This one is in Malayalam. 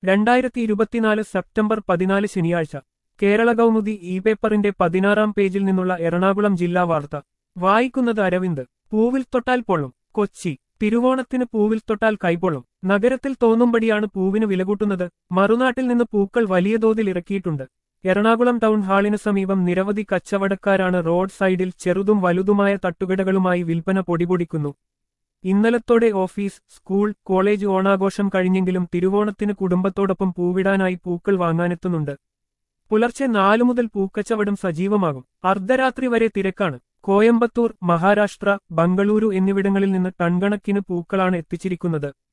രണ്ടായിരത്തി ഇരുപത്തിനാല് സെപ്റ്റംബർ പതിനാല് ശനിയാഴ്ച കേരള കൗമുദി ഇ പേപ്പറിന്റെ പതിനാറാം പേജിൽ നിന്നുള്ള എറണാകുളം ജില്ലാ വാർത്ത വായിക്കുന്നത് അരവിന്ദ് പൂവിൽ തൊട്ടാൽ പൊള്ളും കൊച്ചി തിരുവോണത്തിന് പൂവിൽ തൊട്ടാൽ കൈപൊള്ളും നഗരത്തിൽ തോന്നുംപടിയാണ് പൂവിന് വിലകൂട്ടുന്നത് മറുനാട്ടിൽ നിന്ന് പൂക്കൾ വലിയ തോതിൽ ഇറക്കിയിട്ടുണ്ട് എറണാകുളം ടൗൺ ഹാളിന് സമീപം നിരവധി കച്ചവടക്കാരാണ് റോഡ് സൈഡിൽ ചെറുതും വലുതുമായ തട്ടുകടകളുമായി വിൽപ്പന പൊടിപൊടിക്കുന്നു ഇന്നലത്തോടെ ഓഫീസ് സ്കൂൾ കോളേജ് ഓണാഘോഷം കഴിഞ്ഞെങ്കിലും തിരുവോണത്തിന് കുടുംബത്തോടൊപ്പം പൂവിടാനായി പൂക്കൾ വാങ്ങാനെത്തുന്നുണ്ട് പുലർച്ചെ നാലു മുതൽ പൂക്കച്ചവടം സജീവമാകും അർദ്ധരാത്രി വരെ തിരക്കാണ് കോയമ്പത്തൂർ മഹാരാഷ്ട്ര ബംഗളൂരു എന്നിവിടങ്ങളിൽ നിന്ന് ടൺകണക്കിന് പൂക്കളാണ് എത്തിച്ചിരിക്കുന്നത്